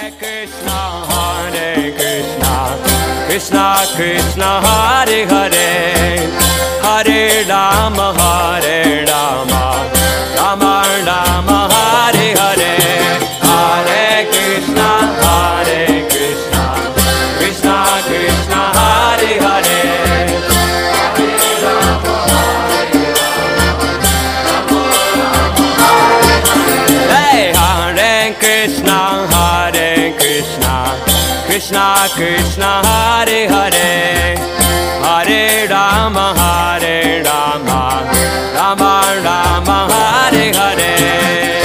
Krishna, Hare Krishna, Krishna Krishna, Hare Hare, Hare Rama, Hare Rama, Rama Rama, Hare Hare, Hare Krishna, Hare Krishna, Krishna Krishna, Hare Hare. Hey, Hare Krishna, Hare Krishna, Krishna Krishna, Hare Hare, Hare Rama, Hare Rama, Rama Rama, Hare Hare.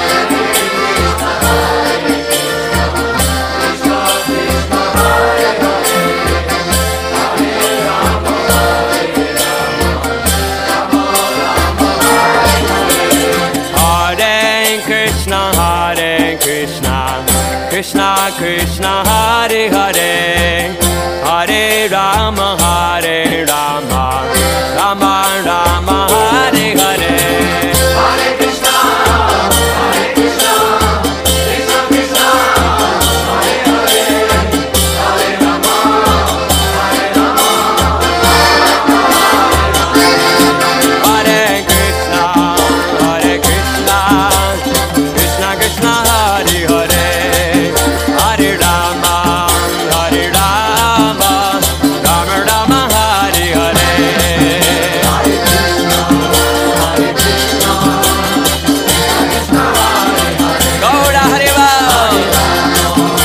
Hare Krishna, Hare Krishna, Krishna Krishna, Hare Hare, Hare Rama, Hare Rama, Rama Rama, Hare Hare. Hare Krishna, Hare Krishna, Krishna Krishna, Hare Hare, Hare Rama, Hare Rama, Rama Rama, Hare Hare. Gaura Hare Ram.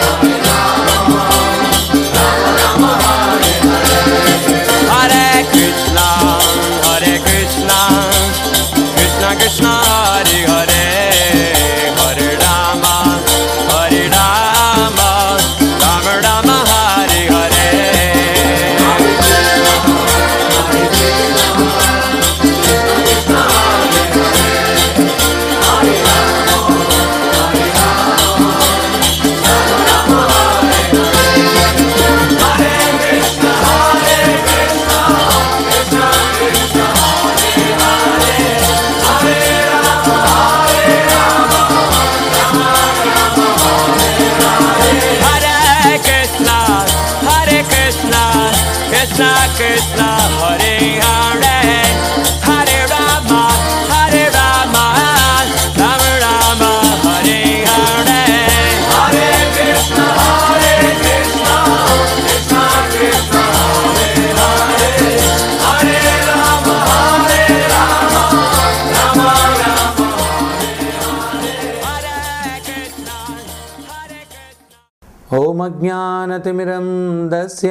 Hare Krishna, Hare Krishna, Krishna Krishna, Hare Hare, Hare Rama, Hare Rama, Rama Rama, Hare Hare. Hare Krishna, Hare Krishna, Krishna Krishna, Hare Hare, Hare Rama, Hare Rama, Rama Rama, Hare Hare. Hare Krishna, Hare Krishna, Krishna Krishna, Hare Hare, Hare Rama, Hare Rama, Rama Rama, Hare Krishna, Hare Krishna. ఓం అజ్ఞానతిమిరం దస్య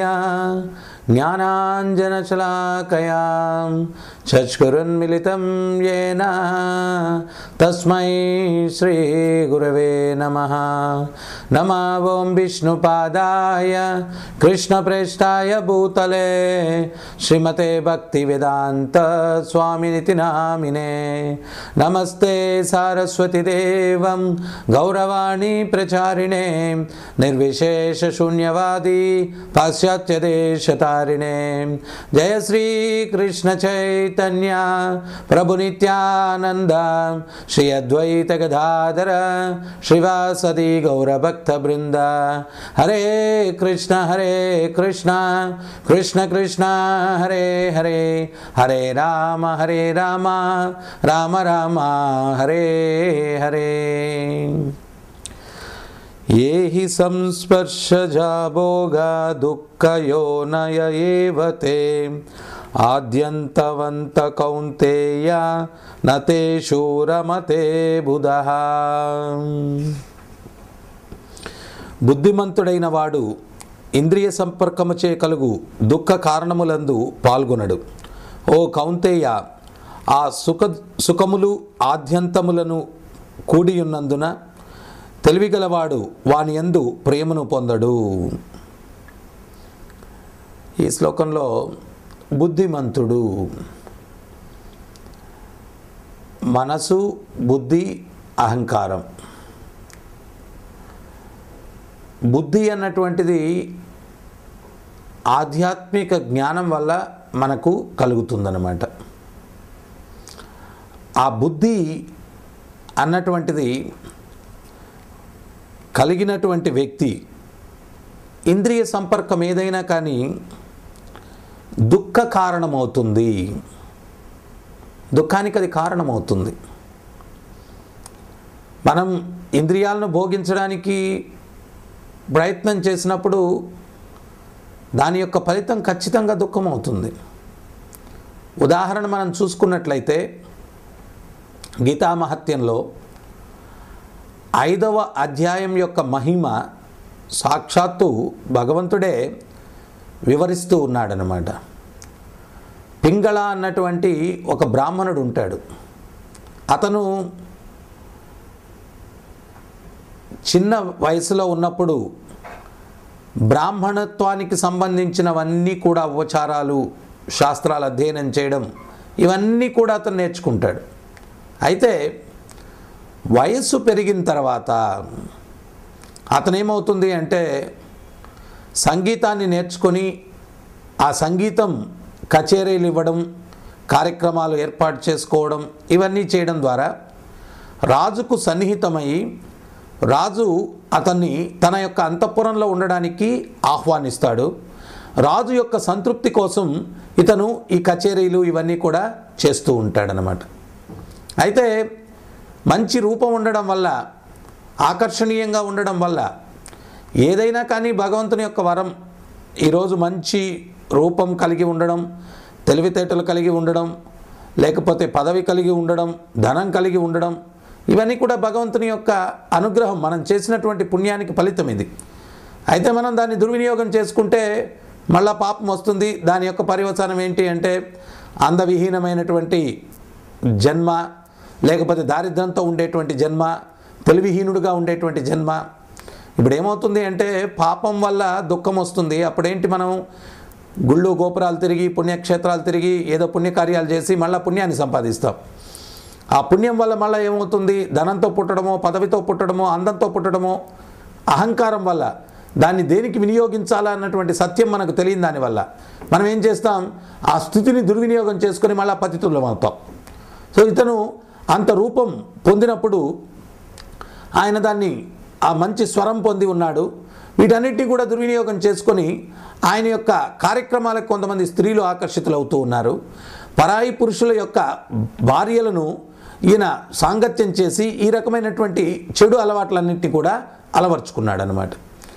జ్ఞానాంజనశలాకయా చక్షురున్మిలితం येन తస్మై శ్రీగురవే నమ నమ ఓం విష్ణుపాదాయ కృష్ణప్రేష్టాయ భూతలే శ్రీమతే భక్తివేదాంత స్వామినితి నామినే నమస్తే సారస్వతిదేవం గౌరవాణి ప్రచారిణే నిర్విశేష శూన్యవాది పాశ్చాత్యదేశతారిణే జయ శ్రీ కృష్ణ చైతన్య ప్రభు నిత్యానంద శ్రీ అద్వైత గదాధర శ్రీవాసది గౌరభక్త బృంద హరే కృష్ణ హరే కృష్ణ కృష్ణ కృష్ణ హరే హరే హరే రామ హరే రామ రామ రామ హరే హరే ये हि संस्पर्शजा भोगा दुःखयोनय एव ते आद्यन्तवन्त कौन्तेय न तेषु रमते बुधः బుద్ధిమంతుడైన వాడు ఇంద్రియ సంపర్కముచే కలుగు దుఃఖ కారణములందు పాల్గొనడు ఓ కౌంతేయ ఆ సుఖ సుఖములు ఆద్యంతములను కూడియున్నందున తెలివిగలవాడు వాని యందు ప్రేమను పొందడు ఈ శ్లోకంలో బుద్ధిమంతుడు మనసు బుద్ధి అహంకారం బుద్ధి అన్నటువంటిది ఆధ్యాత్మిక జ్ఞానం వల్ల మనకు కలుగుతుందన్నమాట ఆ బుద్ధి అన్నటువంటిది కలిగినటువంటి వ్యక్తి ఇంద్రియ సంపర్కం ఏదైనా కానీ దుఃఖ కారణమవుతుంది దుఃఖానికి అది కారణమవుతుంది మనం ఇంద్రియాలను భోగించడానికి ప్రయత్నం చేసినప్పుడు దాని యొక్క ఫలితం ఖచ్చితంగా దుఃఖం అవుతుంది ఉదాహరణ మనం చూసుకున్నట్లయితే గీతామహత్యంలో ఐదవ అధ్యాయం యొక్క మహిమ సాక్షాత్తు భగవంతుడే వివరిస్తూ ఉన్నాడనమాట పింగళ అన్నటువంటి ఒక బ్రాహ్మణుడు ఉంటాడు అతను చిన్న వయసులో ఉన్నప్పుడు బ్రాహ్మణత్వానికి సంబంధించినవన్నీ కూడా ఉపచారాలు శాస్త్రాలు అధ్యయనం చేయడం ఇవన్నీ కూడా అతను నేర్చుకుంటాడు అయితే వయస్సు పెరిగిన తర్వాత అతనేమవుతుంది అంటే సంగీతాన్ని నేర్చుకొని ఆ సంగీతం కచేరీలు ఇవ్వడం కార్యక్రమాలు ఏర్పాటు చేసుకోవడం ఇవన్నీ చేయడం ద్వారా రాజుకు సన్నిహితమై రాజు అతన్ని తన యొక్క అంతఃపురంలో ఉండడానికి ఆహ్వానిస్తాడు రాజు యొక్క సంతృప్తి కోసం ఇతను ఈ కచేరీలు ఇవన్నీ కూడా చేస్తూ ఉంటాడనమాట అయితే మంచి రూపం ఉండడం వల్ల ఆకర్షణీయంగా ఉండడం వల్ల ఏదైనా కానీ భగవంతుని యొక్క వరం ఈరోజు మంచి రూపం కలిగి ఉండడం తెలివితేటలు కలిగి ఉండడం లేకపోతే పదవి కలిగి ఉండడం ధనం కలిగి ఉండడం ఇవన్నీ కూడా భగవంతుని యొక్క అనుగ్రహం మనం చేసినటువంటి పుణ్యానికి ఫలితం ఇది అయితే మనం దాన్ని దుర్వినియోగం చేసుకుంటే మళ్ళా పాపం వస్తుంది దాని యొక్క పర్యవసానం ఏంటి అంటే అందవిహీనమైనటువంటి జన్మ లేకపోతే దారిద్ర్యంతో ఉండేటువంటి జన్మ తెలివిహీనుడుగా ఉండేటువంటి జన్మ ఇప్పుడు ఏమవుతుంది అంటే పాపం వల్ల దుఃఖం వస్తుంది అప్పుడేంటి మనం గుళ్ళు గోపురాలు తిరిగి పుణ్యక్షేత్రాలు తిరిగి ఏదో పుణ్యకార్యాలు చేసి మళ్ళీ పుణ్యాన్ని సంపాదిస్తాం ఆ పుణ్యం వల్ల మళ్ళీ ఏమవుతుంది ధనంతో పుట్టడమో పదవితో పుట్టడమో అందంతో పుట్టడమో అహంకారం వల్ల దాన్ని దేనికి వినియోగించాలా అన్నటువంటి సత్యం మనకు తెలియని దానివల్ల మనం ఏం చేస్తాం ఆ స్థితిని దుర్వినియోగం చేసుకొని మళ్ళీ పతితుల్యం అవుతాం సో ఇతను అంత రూపం పొందినప్పుడు ఆయన దాన్ని ఆ మంచి స్వరం పొంది ఉన్నాడు వీటన్నిటిని కూడా దుర్వినియోగం చేసుకొని ఆయన యొక్క కార్యక్రమాలకు కొంతమంది స్త్రీలు ఆకర్షితులు అవుతూ ఉన్నారు పరాయి పురుషుల యొక్క భార్యలను ఈయన సాంగత్యం చేసి ఈ రకమైనటువంటి చెడు అలవాట్లన్నింటినీ కూడా అలవర్చుకున్నాడు అనమాట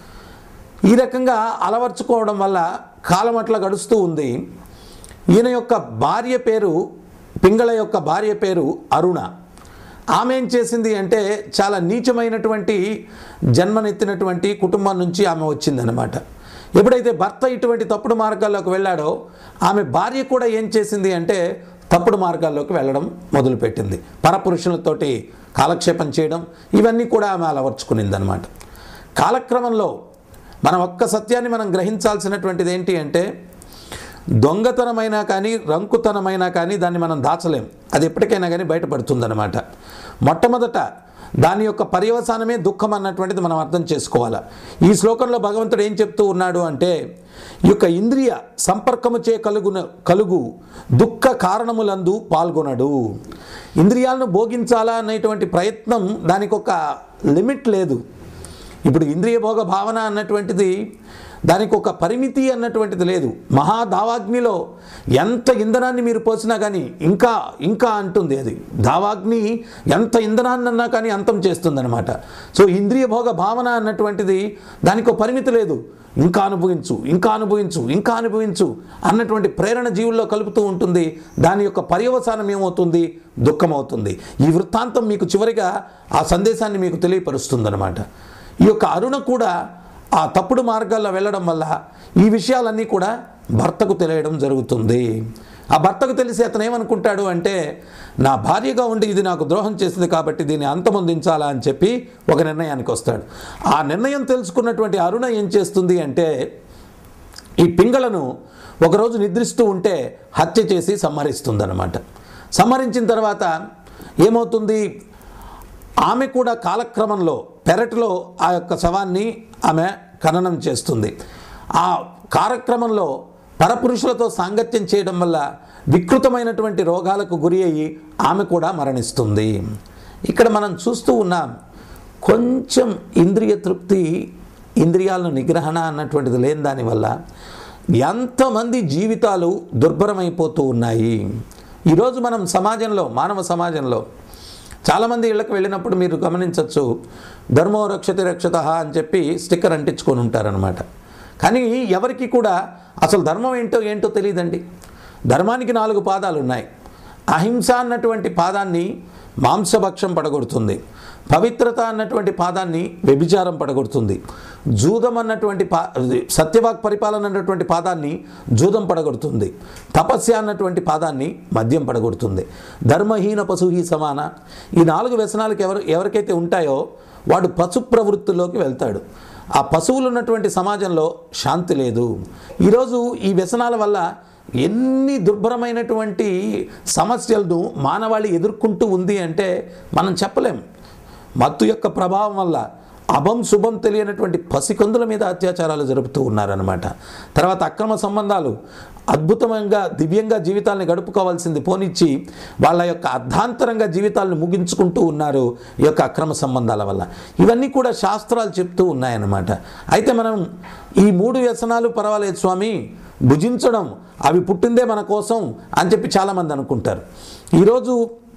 ఈ రకంగా అలవర్చుకోవడం వల్ల కాలం అట్లా గడుస్తూ ఉంది ఈయన యొక్క భార్య పేరు పింగళ యొక్క భార్య పేరు అరుణ ఆమె ఏం చేసింది అంటే చాలా నీచమైనటువంటి జన్మనెత్తినటువంటి కుటుంబం నుంచి ఆమె వచ్చిందనమాట ఎప్పుడైతే భర్త ఇటువంటి తప్పుడు మార్గాల్లోకి వెళ్ళాడో ఆమె భార్య కూడా ఏం చేసింది అంటే తప్పుడు మార్గాల్లోకి వెళ్ళడం మొదలుపెట్టింది పరపురుషులతోటి కాలక్షేపం చేయడం ఇవన్నీ కూడా ఆమె అలవర్చుకునిందనమాట కాలక్రమంలో మనం ఒక్క సత్యాన్ని మనం గ్రహించాల్సినటువంటిది ఏంటి అంటే దొంగతనమైనా కానీ రంకుతనమైనా కానీ దాన్ని మనం దాచలేం అది ఎప్పటికైనా కానీ బయటపడుతుందన్నమాట మొట్టమొదట దాని యొక్క పర్యవసానమే దుఃఖం అన్నటువంటిది మనం అర్థం చేసుకోవాలి ఈ శ్లోకంలో భగవంతుడు ఏం చెప్తూ ఉన్నాడు అంటే ఈ యొక్క ఇంద్రియ సంపర్కము చే కలుగున కలుగు దుఃఖ కారణములందు పాల్గొనడు ఇంద్రియాలను భోగించాలా అనేటువంటి ప్రయత్నం దానికి ఒక లిమిట్ లేదు ఇప్పుడు ఇంద్రియ భోగ భావన అన్నటువంటిది దానికి ఒక పరిమితి అన్నటువంటిది లేదు మహాదావాగ్నిలో ఎంత ఇంధనాన్ని మీరు పోసినా కానీ ఇంకా ఇంకా అంటుంది అది దావాగ్ని ఎంత ఇంధనాన్ని అన్నా కానీ అంతం చేస్తుందన్నమాట సో ఇంద్రియ భోగ భావన అన్నటువంటిది దానికి ఒక పరిమితి లేదు ఇంకా అనుభవించు ఇంకా అనుభవించు ఇంకా అనుభవించు అన్నటువంటి ప్రేరణ జీవుల్లో కలుపుతూ ఉంటుంది దాని యొక్క పర్యవసానం ఏమవుతుంది దుఃఖం అవుతుంది ఈ వృత్తాంతం మీకు చివరిగా ఆ సందేశాన్ని మీకు తెలియపరుస్తుందన్నమాట ఈ యొక్క అరుణ కూడా ఆ తప్పుడు మార్గాల్లో వెళ్ళడం వల్ల ఈ విషయాలన్నీ కూడా భర్తకు తెలియడం జరుగుతుంది ఆ భర్తకు తెలిసి అతను ఏమనుకుంటాడు అంటే నా భార్యగా ఉండి ఇది నాకు ద్రోహం చేసింది కాబట్టి దీన్ని అంతమొందించాలా అని చెప్పి ఒక నిర్ణయానికి వస్తాడు ఆ నిర్ణయం తెలుసుకున్నటువంటి అరుణ ఏం చేస్తుంది అంటే ఈ పింగళను ఒకరోజు నిద్రిస్తూ ఉంటే హత్య చేసి సంహరిస్తుందన్నమాట సంహరించిన తర్వాత ఏమవుతుంది ఆమె కూడా కాలక్రమంలో పెరట్లో ఆ యొక్క శవాన్ని ఆమె ఖననం చేస్తుంది ఆ కార్యక్రమంలో పరపురుషులతో సాంగత్యం చేయడం వల్ల వికృతమైనటువంటి రోగాలకు గురి అయ్యి ఆమె కూడా మరణిస్తుంది ఇక్కడ మనం చూస్తూ ఉన్నాం కొంచెం ఇంద్రియ తృప్తి ఇంద్రియాలను నిగ్రహణ అన్నటువంటిది లేని దానివల్ల ఎంతమంది జీవితాలు దుర్భరమైపోతూ ఉన్నాయి ఈరోజు మనం సమాజంలో మానవ సమాజంలో చాలామంది ఇళ్ళకి వెళ్ళినప్పుడు మీరు గమనించవచ్చు ధర్మో రక్షతి రక్షత అని చెప్పి స్టిక్కర్ అంటించుకొని ఉంటారనమాట కానీ ఎవరికి కూడా అసలు ధర్మం ఏంటో ఏంటో తెలియదండి ధర్మానికి నాలుగు పాదాలు ఉన్నాయి అహింస అన్నటువంటి పాదాన్ని మాంసభక్షం పడగొడుతుంది పవిత్రత అన్నటువంటి పాదాన్ని వ్యభిచారం పడగొడుతుంది జూదం అన్నటువంటి పా సత్యవాక్ పరిపాలన అన్నటువంటి పాదాన్ని జూదం పడగొడుతుంది తపస్య అన్నటువంటి పాదాన్ని మద్యం పడగొడుతుంది ధర్మహీన పశుహీ సమాన ఈ నాలుగు వ్యసనాలకు ఎవరు ఎవరికైతే ఉంటాయో వాడు పశు ప్రవృత్తిలోకి వెళ్తాడు ఆ పశువులు ఉన్నటువంటి సమాజంలో శాంతి లేదు ఈరోజు ఈ వ్యసనాల వల్ల ఎన్ని దుర్భరమైనటువంటి సమస్యలను మానవాళి ఎదుర్కొంటూ ఉంది అంటే మనం చెప్పలేం మత్తు యొక్క ప్రభావం వల్ల అభం శుభం తెలియనటువంటి పసికందుల మీద అత్యాచారాలు జరుపుతూ ఉన్నారనమాట తర్వాత అక్రమ సంబంధాలు అద్భుతంగా దివ్యంగా జీవితాలను గడుపుకోవాల్సింది పోనిచ్చి వాళ్ళ యొక్క అర్ధాంతరంగా జీవితాలను ముగించుకుంటూ ఉన్నారు ఈ యొక్క అక్రమ సంబంధాల వల్ల ఇవన్నీ కూడా శాస్త్రాలు చెప్తూ ఉన్నాయన్నమాట అయితే మనం ఈ మూడు వ్యసనాలు పర్వాలేదు స్వామి భుజించడం అవి పుట్టిందే మన కోసం అని చెప్పి చాలామంది అనుకుంటారు ఈరోజు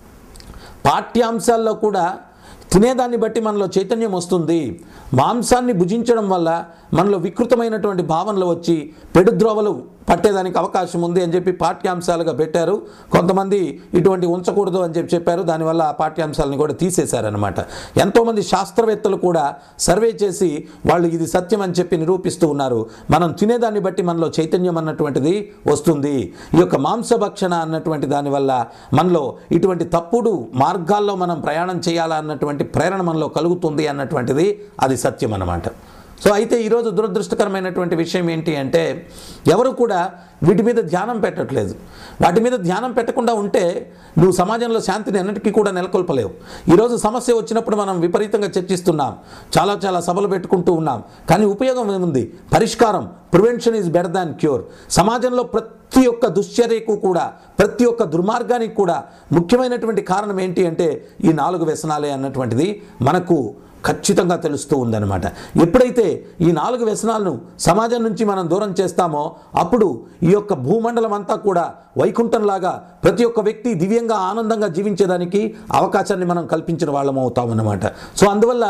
పాఠ్యాంశాల్లో కూడా తినేదాన్ని బట్టి మనలో చైతన్యం వస్తుంది మాంసాన్ని భుజించడం వల్ల మనలో వికృతమైనటువంటి భావనలు వచ్చి పెడుద్రోవలు పట్టేదానికి అవకాశం ఉంది అని చెప్పి పాఠ్యాంశాలుగా పెట్టారు కొంతమంది ఇటువంటి ఉంచకూడదు అని చెప్పి చెప్పారు దానివల్ల ఆ పాఠ్యాంశాలను కూడా తీసేశారనమాట ఎంతోమంది శాస్త్రవేత్తలు కూడా సర్వే చేసి వాళ్ళు ఇది సత్యం అని చెప్పి నిరూపిస్తూ ఉన్నారు మనం తినేదాన్ని బట్టి మనలో చైతన్యం అన్నటువంటిది వస్తుంది ఈ యొక్క మాంసభక్షణ అన్నటువంటి దానివల్ల మనలో ఇటువంటి తప్పుడు మార్గాల్లో మనం ప్రయాణం చేయాలా అన్నటువంటి ప్రేరణ మనలో కలుగుతుంది అన్నటువంటిది అది సత్యం అన్నమాట సో అయితే ఈరోజు దురదృష్టకరమైనటువంటి విషయం ఏంటి అంటే ఎవరు కూడా వీటి మీద ధ్యానం పెట్టట్లేదు వాటి మీద ధ్యానం పెట్టకుండా ఉంటే నువ్వు సమాజంలో శాంతిని అన్నిటికీ కూడా నెలకొల్పలేవు ఈరోజు సమస్య వచ్చినప్పుడు మనం విపరీతంగా చర్చిస్తున్నాం చాలా చాలా సభలు పెట్టుకుంటూ ఉన్నాం కానీ ఉపయోగం ఏముంది పరిష్కారం prevention is better than cure సమాజంలో ప్రతి ఒక్క దుశ్చర్యకు కూడా ప్రతి ఒక్క దుర్మార్గానికి కూడా ముఖ్యమైనటువంటి కారణం ఏంటి అంటే ఈ నాలుగు వ్యసనాలే అన్నటువంటిది మనకు ఖచ్చితంగా తెలుస్తూ ఉందన్నమాట ఎప్పుడైతే ఈ నాలుగు వ్యసనాలను సమాజం నుంచి మనం దూరం చేస్తామో అప్పుడు ఈ యొక్క భూమండలం అంతా కూడా వైకుంఠంలాగా ప్రతి ఒక్క వ్యక్తి దివ్యంగా ఆనందంగా జీవించేదానికి అవకాశాన్ని మనం కల్పించిన వాళ్ళం అవుతామన్నమాట సో అందువల్ల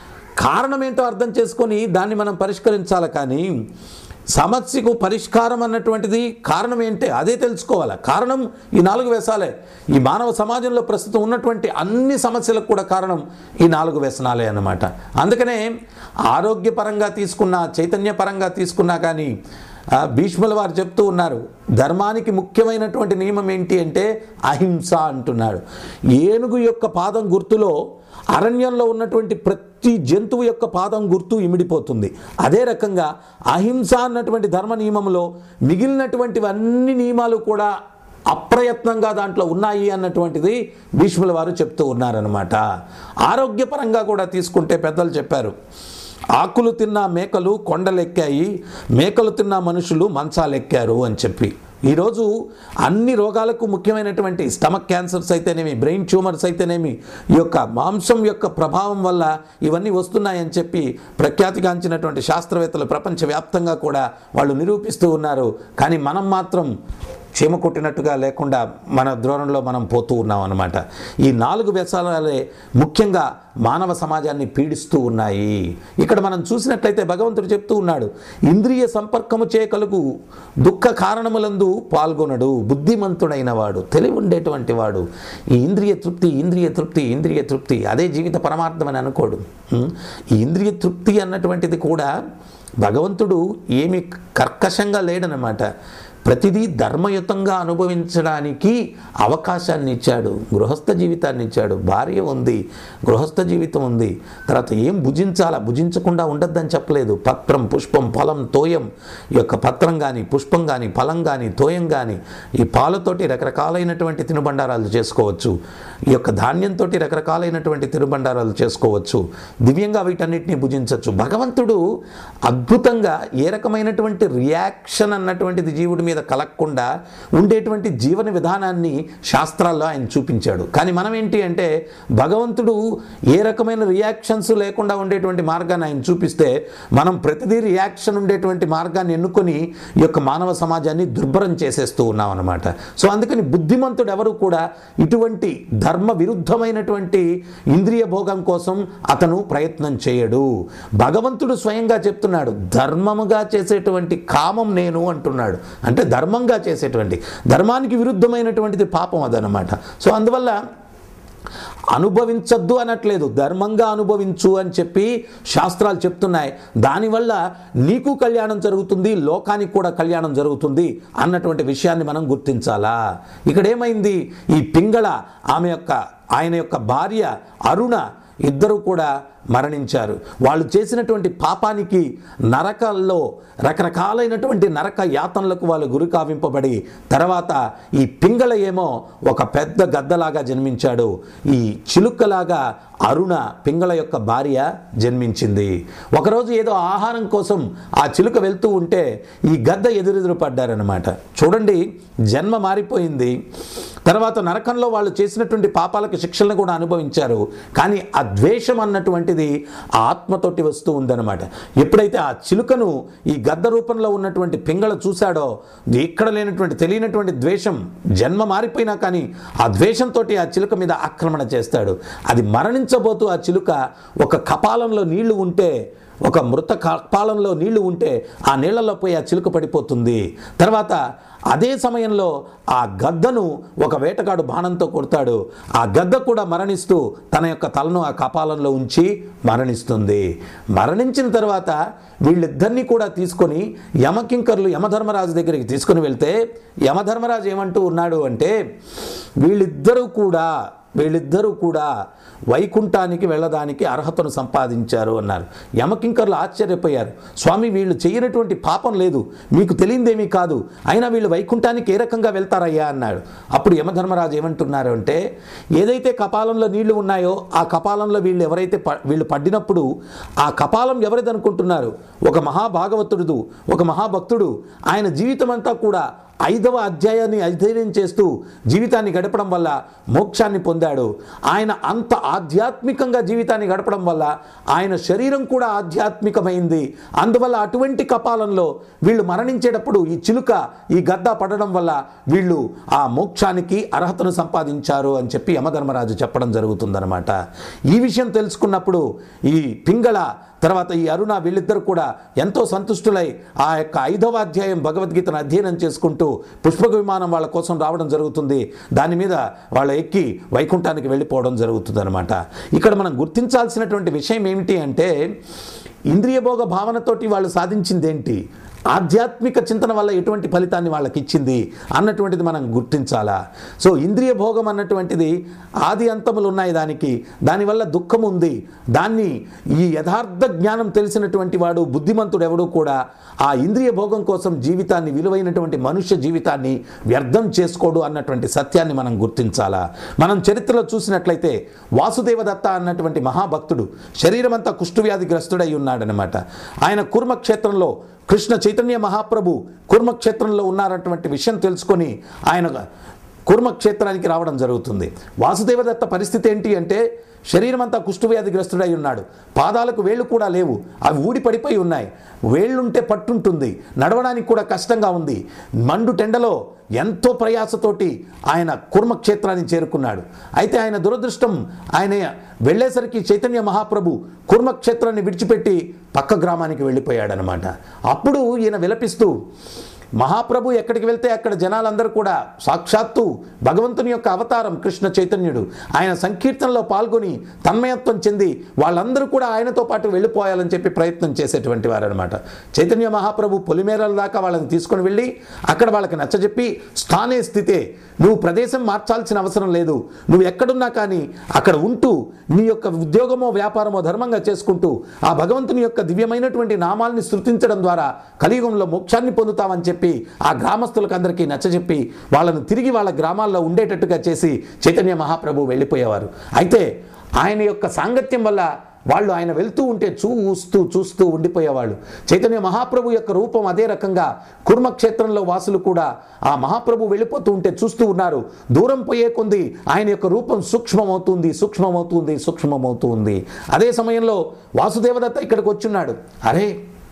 కారణం ఏంటో అర్థం చేసుకొని దాన్ని మనం పరిష్కరించాలి కానీ సమస్యకు పరిష్కారం అన్నటువంటిది కారణం ఏంటి అదే తెలుసుకోవాలి కారణం ఈ నాలుగు వ్యసాలే ఈ మానవ సమాజంలో ప్రస్తుతం ఉన్నటువంటి అన్ని సమస్యలకు కూడా కారణం ఈ నాలుగు వ్యసనాలే అన్నమాట అందుకనే ఆరోగ్యపరంగా తీసుకున్నా చైతన్యపరంగా తీసుకున్నా కానీ ఆ, భీష్ముల వారు చెప్తూ ఉన్నారు ధర్మానికి ముఖ్యమైనటువంటి నియమం ఏంటి అంటే అహింస అంటున్నాడు ఏనుగు యొక్క పాదం గుర్తులో అరణ్యంలో ఉన్నటువంటి ప్రతి జంతువు యొక్క పాదం గుర్తు ఇమిడిపోతుంది అదే రకంగా అహింస అన్నటువంటి ధర్మ నియమంలో మిగిలినటువంటివి అన్ని నియమాలు కూడా అప్రయత్నంగా దాంట్లో ఉన్నాయి అన్నటువంటిది భీష్ముల వారు చెప్తూ ఉన్నారనమాట ఆరోగ్యపరంగా కూడా తీసుకుంటే పెద్దలు చెప్పారు ఆకులు తిన్న మేకలు కొండలెక్కాయి మేకలు తిన్న మనుషులు మంచాలెక్కారు అని చెప్పి ఈరోజు అన్ని రోగాలకు ముఖ్యమైనటువంటి స్టమక్ క్యాన్సర్స్ అయితేనేమి బ్రెయిన్ ట్యూమర్స్ అయితేనేమి ఈ యొక్క మాంసం యొక్క ప్రభావం వల్ల ఇవన్నీ వస్తున్నాయని చెప్పి ప్రఖ్యాతిగాంచినటువంటి శాస్త్రవేత్తలు ప్రపంచవ్యాప్తంగా కూడా వాళ్ళు నిరూపిస్తూ ఉన్నారు కానీ మనం మాత్రం చీమ కొట్టినట్టుగా లేకుండా మన ద్రోణంలో మనం పోతూ ఉన్నాం అన్నమాట ఈ నాలుగు వ్యసనాలే ముఖ్యంగా మానవ సమాజాన్ని పీడిస్తూ ఉన్నాయి ఇక్కడ మనం చూసినట్లయితే భగవంతుడు చెప్తూ ఉన్నాడు ఇంద్రియ సంపర్కము చేయకలుగు దుఃఖ కారణములందు పాల్గొనడు బుద్ధిమంతుడైన వాడు తెలివి ఉండేటువంటి వాడు ఈ ఇంద్రియ తృప్తి ఇంద్రియ తృప్తి ఇంద్రియ తృప్తి అదే జీవిత పరమార్థం అని అనుకోడు ఉం? ఈ ఇంద్రియ తృప్తి అన్నటువంటిది కూడా భగవంతుడు ఏమి కర్కశంగా లేడనమాట ప్రతిదీ ధర్మయుతంగా అనుభవించడానికి అవకాశాన్ని ఇచ్చాడు గృహస్థ జీవితాన్ని ఇచ్చాడు భార్య ఉంది గృహస్థ జీవితం ఉంది తర్వాత ఏం భుజించాలా భుజించకుండా ఉండద్దని చెప్పలేదు పత్రం పుష్పం ఫలం తోయం ఈ యొక్క పత్రం కానీ పుష్పం కానీ ఫలం కానీ తోయం కానీ ఈ పాలతోటి రకరకాలైనటువంటి తినుబండారాలు చేసుకోవచ్చు ఈ యొక్క ధాన్యంతో రకరకాలైనటువంటి తినుబండారాలు చేసుకోవచ్చు దివ్యంగా వీటన్నిటిని భుజించవచ్చు భగవంతుడు అద్భుతంగా ఏ రకమైనటువంటి రియాక్షన్ అన్నటువంటిది జీవుడి మీద మీద కలగకుండా ఉండేటువంటి జీవన విధానాన్ని శాస్త్రాల్లో ఆయన చూపించాడు కానీ మనం ఏంటి అంటే భగవంతుడు ఏ రకమైన రియాక్షన్స్ లేకుండా ఉండేటువంటి మార్గాన్ని ఆయన చూపిస్తే మనం ప్రతిదీ రియాక్షన్ ఉండేటువంటి మార్గాన్ని ఎన్నుకొని ఈ యొక్క మానవ సమాజాన్ని దుర్భరం చేసేస్తూ ఉన్నాం అనమాట సో అందుకని బుద్ధిమంతుడు ఎవరు కూడా ఇటువంటి ధర్మ విరుద్ధమైనటువంటి ఇంద్రియ భోగం కోసం అతను ప్రయత్నం చేయడు భగవంతుడు స్వయంగా చెప్తున్నాడు ధర్మముగా చేసేటువంటి కామం నేను అంటున్నాడు అంటే ధర్మంగా చేసేటువంటి ధర్మానికి విరుద్ధమైనటువంటిది పాపం అదనమాట సో అందువల్ల అనుభవించద్దు అనట్లేదు ధర్మంగా అనుభవించు అని చెప్పి శాస్త్రాలు చెప్తున్నాయి దానివల్ల నీకు కళ్యాణం జరుగుతుంది లోకానికి కూడా కళ్యాణం జరుగుతుంది అన్నటువంటి విషయాన్ని మనం గుర్తించాలా ఇక్కడ ఏమైంది ఈ పింగళ ఆమె యొక్క ఆయన యొక్క భార్య అరుణ ఇద్దరు కూడా మరణించారు వాళ్ళు చేసినటువంటి పాపానికి నరకల్లో రకరకాలైనటువంటి నరక యాతనలకు వాళ్ళు గురి కావింపబడి తర్వాత ఈ పింగళ ఏమో ఒక పెద్ద గద్దలాగా జన్మించాడు ఈ చిలుకలాగా అరుణ పింగళ యొక్క భార్య జన్మించింది ఒకరోజు ఏదో ఆహారం కోసం ఆ చిలుక వెళ్తూ ఉంటే ఈ గద్ద ఎదురెదురు పడ్డారనమాట చూడండి జన్మ మారిపోయింది తర్వాత నరకంలో వాళ్ళు చేసినటువంటి పాపాలకు శిక్షలను కూడా అనుభవించారు కానీ ఆ ద్వేషం అన్నటువంటిది ఆ ఆత్మతోటి వస్తూ ఉందన్నమాట ఎప్పుడైతే ఆ చిలుకను ఈ గద్ద రూపంలో ఉన్నటువంటి పింగళ చూశాడో ఇక్కడ లేనటువంటి తెలియనటువంటి ద్వేషం జన్మ మారిపోయినా కానీ ఆ ద్వేషంతో ఆ చిలుక మీద ఆక్రమణ చేస్తాడు అది మరణించబోతూ ఆ చిలుక ఒక కపాలంలో నీళ్లు ఉంటే ఒక మృత కపాలంలో నీళ్లు ఉంటే ఆ నీళ్లలో పోయి ఆ చిలుక పడిపోతుంది తర్వాత అదే సమయంలో ఆ గద్దను ఒక వేటగాడు బాణంతో కొడతాడు ఆ గద్ద కూడా మరణిస్తూ తన యొక్క తలను ఆ కపాలంలో ఉంచి మరణిస్తుంది మరణించిన తర్వాత వీళ్ళిద్దరినీ కూడా తీసుకొని యమకింకర్లు యమధర్మరాజు దగ్గరికి తీసుకొని వెళ్తే యమధర్మరాజు ఏమంటూ ఉన్నాడు అంటే వీళ్ళిద్దరూ కూడా వీళ్ళిద్దరూ కూడా వైకుంఠానికి వెళ్ళడానికి అర్హతను సంపాదించారు అన్నారు యమకింకర్లు ఆశ్చర్యపోయారు స్వామి వీళ్ళు చేయనటువంటి పాపం లేదు మీకు తెలియదేమీ కాదు అయినా వీళ్ళు వైకుంఠానికి ఏ రకంగా వెళ్తారయ్యా అన్నాడు అప్పుడు యమధర్మరాజు ఏమంటున్నారు అంటే ఏదైతే కపాలంలో నీళ్లు ఉన్నాయో ఆ కపాలంలో వీళ్ళు ఎవరైతే ప- వీళ్ళు పడ్డినప్పుడు ఆ కపాలం ఎవరిదనుకుంటున్నారు ఒక మహాభాగవతుడు ఒక మహాభక్తుడు ఆయన జీవితం అంతా కూడా ఐదవ అధ్యాయాన్ని అధ్యయనం చేస్తూ జీవితాన్ని గడపడం వల్ల మోక్షాన్ని పొందాడు ఆయన అంత ఆధ్యాత్మికంగా జీవితాన్ని గడపడం వల్ల ఆయన శరీరం కూడా ఆధ్యాత్మికమైంది అందువల్ల అటువంటి కపాలంలో వీళ్ళు మరణించేటప్పుడు ఈ చిలుక ఈ గద్ద పడడం వల్ల వీళ్ళు ఆ మోక్షానికి అర్హతను సంపాదించారు అని చెప్పి యమధర్మరాజు చెప్పడం జరుగుతుందన్నమాట ఈ విషయం తెలుసుకున్నప్పుడు ఈ పింగళ తర్వాత ఈ అరుణ వీళ్ళిద్దరు కూడా ఎంతో సంతుష్టులై ఆ యొక్క ఐదవ అధ్యాయం భగవద్గీతను అధ్యయనం చేసుకుంటూ పుష్పక విమానం వాళ్ళ కోసం రావడం జరుగుతుంది దాని మీద వాళ్ళు ఎక్కి వైకుంఠానికి వెళ్ళిపోవడం జరుగుతుంది అనమాట ఇక్కడ మనం గుర్తించాల్సినటువంటి విషయం ఏమిటి అంటే ఇంద్రియభోగ భావనతోటి వాళ్ళు సాధించింది ఏంటి ఆధ్యాత్మిక చింతన వల్ల ఎటువంటి ఫలితాన్ని వాళ్ళకి ఇచ్చింది అన్నటువంటిది మనం గుర్తించాలా సో ఇంద్రియ భోగం అన్నటువంటిది ఆది అంతములు ఉన్నాయి దానికి దానివల్ల దుఃఖం ఉంది దాన్ని ఈ యథార్థ జ్ఞానం తెలిసినటువంటి వాడు బుద్ధిమంతుడు ఎవడు కూడా ఆ ఇంద్రియ భోగం కోసం జీవితాన్ని విలువైనటువంటి మనుష్య జీవితాన్ని వ్యర్థం చేసుకోడు అన్నటువంటి సత్యాన్ని మనం గుర్తించాలా మనం చరిత్రలో చూసినట్లయితే వాసుదేవదత్త అన్నటువంటి మహాభక్తుడు శరీరం అంతా కుష్ఠవ్యాధిగ్రస్తుడై ఉన్నాడనమాట ఆయన కుర్మక్షేత్రంలో కృష్ణ చైతన్య మహాప్రభు కుర్మక్షేత్రంలో ఉన్నారన్నటువంటి విషయం తెలుసుకొని ఆయన కుర్మక్షేత్రానికి రావడం జరుగుతుంది వాసుదేవదత్త పరిస్థితి ఏంటి అంటే శరీరం అంతా కుష్ఠవ్యాధిగ్రస్తుడై ఉన్నాడు పాదాలకు వేళ్ళు కూడా లేవు అవి ఊడి పడిపోయి ఉన్నాయి వేళ్ళుంటే పట్టుంటుంది నడవడానికి కూడా కష్టంగా ఉంది మండు టెండలో ఎంతో ప్రయాసతోటి ఆయన కుర్మక్షేత్రాన్ని చేరుకున్నాడు అయితే ఆయన దురదృష్టం ఆయన వెళ్ళేసరికి చైతన్య మహాప్రభు కుర్మక్షేత్రాన్ని విడిచిపెట్టి పక్క గ్రామానికి వెళ్ళిపోయాడనమాట అప్పుడు ఈయన విలపిస్తూ మహాప్రభు ఎక్కడికి వెళ్తే అక్కడ జనాలందరూ కూడా సాక్షాత్తు భగవంతుని యొక్క అవతారం కృష్ణ చైతన్యుడు ఆయన సంకీర్తనలో పాల్గొని తన్మయత్వం చెంది వాళ్ళందరూ కూడా ఆయనతో పాటు వెళ్ళిపోయాలని చెప్పి ప్రయత్నం చేసేటువంటి వారనమాట చైతన్య మహాప్రభు పొలిమేరల దాకా వాళ్ళని తీసుకొని వెళ్ళి అక్కడ వాళ్ళకి నచ్చజెప్పి స్థానే స్థితే నువ్వు ప్రదేశం మార్చాల్సిన అవసరం లేదు నువ్వు ఎక్కడున్నా కానీ అక్కడ ఉంటూ నీ యొక్క ఉద్యోగమో వ్యాపారమో ధర్మంగా చేసుకుంటూ ఆ భగవంతుని యొక్క దివ్యమైనటువంటి నామాల్ని సృష్టించడం ద్వారా కలియుగంలో మోక్షాన్ని పొందుతామని చెప్పి ఆ గ్రామస్తులకు అందరికీ నచ్చజెప్పి వాళ్ళను తిరిగి వాళ్ళ గ్రామాల్లో ఉండేటట్టుగా చేసి చైతన్య మహాప్రభు వెళ్ళిపోయేవారు అయితే ఆయన యొక్క సాంగత్యం వల్ల వాళ్ళు ఆయన వెళ్తూ ఉంటే చూస్తూ చూస్తూ ఉండిపోయేవాళ్ళు చైతన్య మహాప్రభు యొక్క రూపం అదే రకంగా కుర్మక్షేత్రంలో వాసులు కూడా ఆ మహాప్రభు వెళ్ళిపోతూ ఉంటే చూస్తూ ఉన్నారు దూరం పోయే కొంది ఆయన యొక్క రూపం సూక్ష్మమవుతుంది సూక్ష్మమవుతుంది సూక్ష్మమవుతుంది అదే సమయంలో వాసుదేవదత్త ఇక్కడికి వచ్చున్నాడు అరే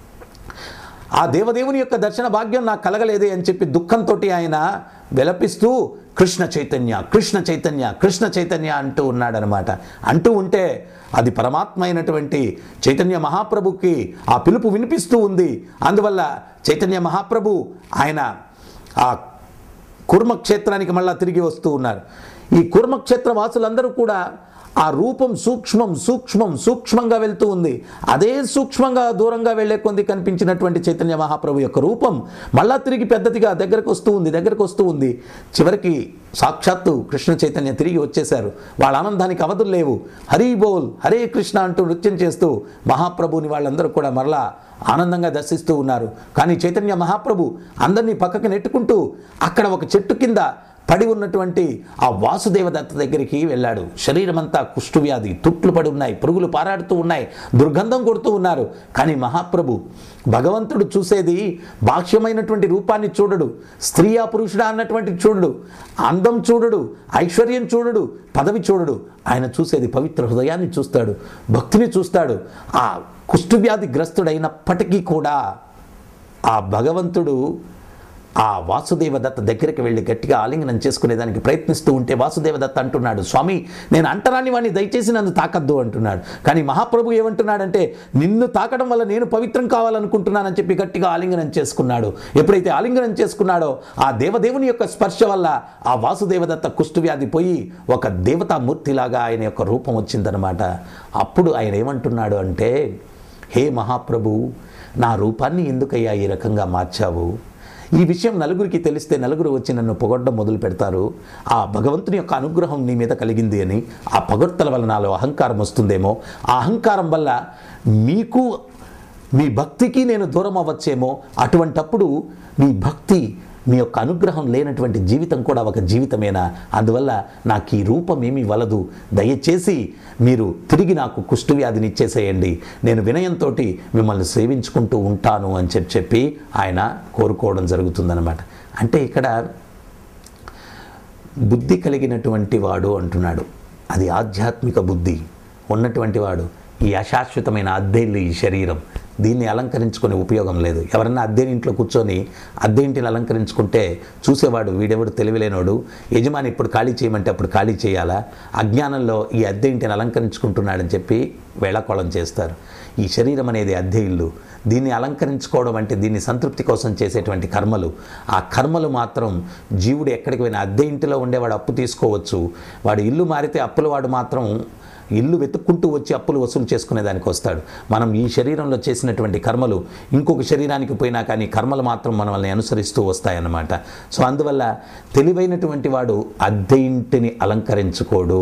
ఆ దేవదేవుని యొక్క దర్శన భాగ్యం నాకు కలగలేదే అని చెప్పి దుఃఖంతో ఆయన విలపిస్తూ కృష్ణ చైతన్య కృష్ణ చైతన్య కృష్ణ చైతన్య అంటూ ఉన్నాడనమాట అంటూ ఉంటే అది పరమాత్మ అయినటువంటి చైతన్య మహాప్రభుకి ఆ పిలుపు వినిపిస్తూ ఉంది అందువల్ల చైతన్య మహాప్రభు ఆయన ఆ కుర్మక్షేత్రానికి మళ్ళా తిరిగి వస్తూ ఉన్నారు ఈ కుర్మక్షేత్ర వాసులందరూ కూడా ఆ రూపం సూక్ష్మం సూక్ష్మం సూక్ష్మంగా వెళ్తూ ఉంది అదే సూక్ష్మంగా దూరంగా వెళ్లే కొంది కనిపించినటువంటి చైతన్య మహాప్రభు యొక్క రూపం మళ్ళా తిరిగి పెద్దదిగా దగ్గరకు వస్తూ ఉంది దగ్గరకు వస్తూ ఉంది చివరికి సాక్షాత్తు కృష్ణ చైతన్య తిరిగి వచ్చేశారు వాళ్ళ ఆనందానికి అవధులు లేవు హరి బోల్ హరే కృష్ణ అంటూ నృత్యం చేస్తూ మహాప్రభుని వాళ్ళందరూ కూడా మరలా ఆనందంగా దర్శిస్తూ ఉన్నారు కానీ చైతన్య మహాప్రభు అందరినీ పక్కకి నెట్టుకుంటూ అక్కడ ఒక చెట్టు కింద పడి ఉన్నటువంటి ఆ వాసుదేవదత్త దగ్గరికి వెళ్ళాడు శరీరం అంతా కుష్ఠవ్యాధి తుట్లు పడి ఉన్నాయి పురుగులు పారాడుతూ ఉన్నాయి దుర్గంధం కొడుతూ ఉన్నారు కానీ మహాప్రభు భగవంతుడు చూసేది బాహ్యమైనటువంటి రూపాన్ని చూడడు స్త్రీయా పురుషుడా అన్నటువంటి చూడడు అందం చూడడు ఐశ్వర్యం చూడడు పదవి చూడడు ఆయన చూసేది పవిత్ర హృదయాన్ని చూస్తాడు భక్తిని చూస్తాడు ఆ కుష్ఠవ్యాధి గ్రస్తుడైనప్పటికీ కూడా ఆ భగవంతుడు ఆ వాసుదేవదత్త దగ్గరికి వెళ్ళి గట్టిగా ఆలింగనం చేసుకునేదానికి ప్రయత్నిస్తూ ఉంటే వాసుదేవదత్త అంటున్నాడు స్వామి నేను అంటరాని వాడిని దయచేసి నన్ను తాకద్దు అంటున్నాడు కానీ మహాప్రభు ఏమంటున్నాడంటే నిన్ను తాకడం వల్ల నేను పవిత్రం కావాలనుకుంటున్నానని చెప్పి గట్టిగా ఆలింగనం చేసుకున్నాడు ఎప్పుడైతే ఆలింగనం చేసుకున్నాడో ఆ దేవదేవుని యొక్క స్పర్శ వల్ల ఆ వాసుదేవదత్త కుష్ఠవ్యాధి పోయి ఒక దేవతామూర్తిలాగా ఆయన యొక్క రూపం వచ్చిందనమాట అప్పుడు ఆయన ఏమంటున్నాడు అంటే హే మహాప్రభు నా రూపాన్ని ఎందుకయ్యా ఈ రకంగా మార్చావు ఈ విషయం నలుగురికి తెలిస్తే నలుగురు వచ్చి నన్ను పొగడ్డం మొదలు పెడతారు ఆ భగవంతుని యొక్క అనుగ్రహం నీ మీద కలిగింది అని ఆ పొగడ్తల వల్ల నాలో అహంకారం వస్తుందేమో ఆ అహంకారం వల్ల మీకు మీ భక్తికి నేను దూరం అవ్వచ్చేమో అటువంటప్పుడు మీ భక్తి మీ యొక్క అనుగ్రహం లేనటువంటి జీవితం కూడా ఒక జీవితమేనా అందువల్ల నాకు ఈ రూపం ఏమీ వలదు దయచేసి మీరు తిరిగి నాకు కుష్ఠవ్యాధిని ఇచ్చేసేయండి నేను వినయంతో మిమ్మల్ని సేవించుకుంటూ ఉంటాను అని చెప్పి చెప్పి ఆయన కోరుకోవడం జరుగుతుందన్నమాట అంటే ఇక్కడ బుద్ధి కలిగినటువంటి వాడు అంటున్నాడు అది ఆధ్యాత్మిక బుద్ధి ఉన్నటువంటి వాడు ఈ అశాశ్వతమైన అద్దెల్లు ఈ శరీరం దీన్ని అలంకరించుకునే ఉపయోగం లేదు ఎవరన్నా అద్దె ఇంట్లో కూర్చొని అద్దె ఇంటిని అలంకరించుకుంటే చూసేవాడు వీడెవడు తెలివిలేనోడు యజమాని ఇప్పుడు ఖాళీ చేయమంటే అప్పుడు ఖాళీ చేయాలా అజ్ఞానంలో ఈ అద్దె ఇంటిని అలంకరించుకుంటున్నాడని చెప్పి వేళకోళం చేస్తారు ఈ శరీరం అనేది అద్దె ఇల్లు దీన్ని అలంకరించుకోవడం అంటే దీన్ని సంతృప్తి కోసం చేసేటువంటి కర్మలు ఆ కర్మలు మాత్రం జీవుడు ఎక్కడికి పోయినా అద్దె ఇంటిలో ఉండేవాడు అప్పు తీసుకోవచ్చు వాడు ఇల్లు మారితే అప్పుల వాడు మాత్రం ఇల్లు వెతుక్కుంటూ వచ్చి అప్పులు వసూలు చేసుకునేదానికి వస్తాడు మనం ఈ శరీరంలో చేసినటువంటి కర్మలు ఇంకొక శరీరానికి పోయినా కానీ కర్మలు మాత్రం మనల్ని అనుసరిస్తూ వస్తాయన్నమాట సో అందువల్ల తెలివైనటువంటి వాడు అద్దె ఇంటిని అలంకరించుకోడు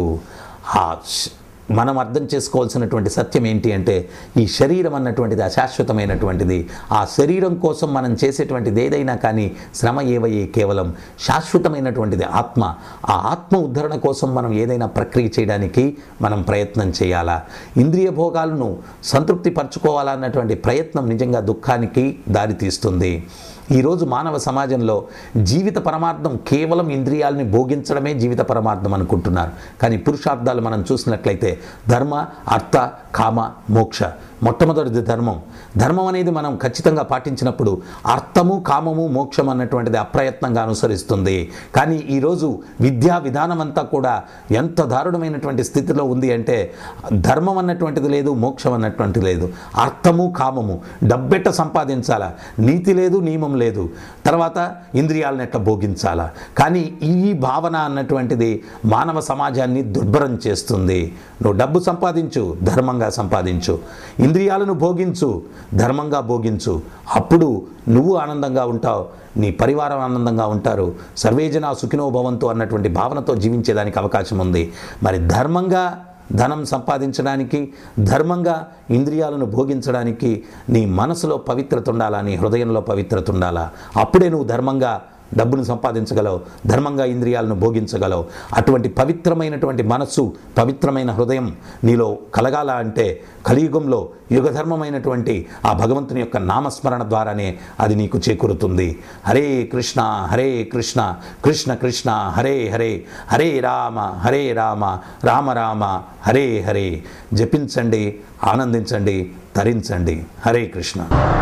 ఆ శ- మనం అర్థం చేసుకోవాల్సినటువంటి సత్యం ఏంటి అంటే ఈ శరీరం అన్నటువంటిది అశాశ్వతమైనటువంటిది ఆ శరీరం కోసం మనం చేసేటువంటిది ఏదైనా కానీ శ్రమ ఏవయ్యే కేవలం శాశ్వతమైనటువంటిది ఆత్మ ఆ ఆత్మ ఉద్ధరణ కోసం మనం ఏదైనా ప్రక్రియ చేయడానికి మనం ప్రయత్నం చేయాలా ఇంద్రియ భోగాలను సంతృప్తి పరచుకోవాలన్నటువంటి ప్రయత్నం నిజంగా దుఃఖానికి దారితీస్తుంది ఈరోజు మానవ సమాజంలో జీవిత పరమార్థం కేవలం ఇంద్రియాలని భోగించడమే జీవిత పరమార్థం అనుకుంటున్నారు కానీ పురుషార్థాలు మనం చూసినట్లయితే ధర్మ అర్థ కామ మోక్ష మొట్టమొదటిది ధర్మం ధర్మం అనేది మనం ఖచ్చితంగా పాటించినప్పుడు అర్థము కామము మోక్షం అన్నటువంటిది అప్రయత్నంగా అనుసరిస్తుంది కానీ ఈరోజు విద్యా విధానం అంతా కూడా ఎంత దారుణమైనటువంటి స్థితిలో ఉంది అంటే ధర్మం అన్నటువంటిది లేదు మోక్షం అన్నటువంటిది లేదు అర్థము కామము డబ్బెట్ట సంపాదించాలా నీతి లేదు నియమం లేదు తర్వాత ఇంద్రియాలను ఎట్లా భోగించాలా కానీ ఈ భావన అన్నటువంటిది మానవ సమాజాన్ని దుర్భరం చేస్తుంది నువ్వు డబ్బు సంపాదించు ధర్మంగా సంపాదించు ఇంద్రియాలను భోగించు ధర్మంగా భోగించు అప్పుడు నువ్వు ఆనందంగా ఉంటావు నీ పరివారం ఆనందంగా ఉంటారు సర్వేజన సుఖినో భవంతు అన్నటువంటి భావనతో జీవించేదానికి అవకాశం ఉంది మరి ధర్మంగా ధనం సంపాదించడానికి ధర్మంగా ఇంద్రియాలను భోగించడానికి నీ మనసులో పవిత్రత ఉండాలా నీ హృదయంలో పవిత్రత ఉండాలా అప్పుడే నువ్వు ధర్మంగా డబ్బును సంపాదించగలవు ధర్మంగా ఇంద్రియాలను భోగించగలవు అటువంటి పవిత్రమైనటువంటి మనస్సు పవిత్రమైన హృదయం నీలో కలగాల అంటే కలియుగంలో యుగధర్మమైనటువంటి ఆ భగవంతుని యొక్క నామస్మరణ ద్వారానే అది నీకు చేకూరుతుంది హరే కృష్ణ హరే కృష్ణ కృష్ణ కృష్ణ హరే హరే హరే రామ హరే రామ రామ రామ హరే హరే జపించండి ఆనందించండి తరించండి హరే కృష్ణ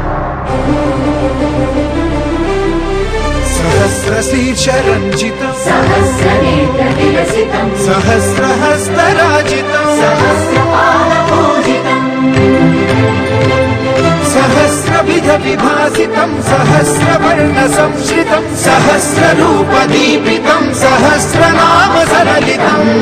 सहस्रशीर्षरञ्जितम् सहस्रनेत्रविलसितम् सहस्रहस्तराजितम् सहस्रपालपूजितम् सहस्रविधविभासितम् सहस्रवर्णसंश्रितम् सहस्ररूपदीपितम् सहस्रनामसरलितम्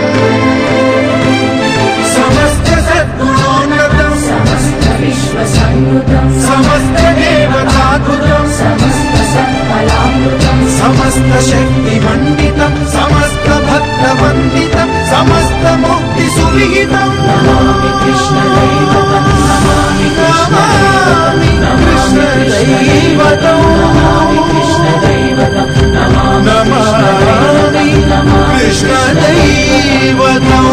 समस्तसद्गुणोन्नतम् समस्तविश्वसंयुतम् समस्तदेवताकृतम् समस्तसत्फलामृतम् समस्तशक्तिमण्डितम् समस्तभक्तवन्दितम् समस्तमुक्तिसुविहितम् नमामि कृष्णदैवतम् नमामि कृष्णदैवतम् नमामि कृष्णदैवतम् नमामि नमामि कृष्णदैवतम्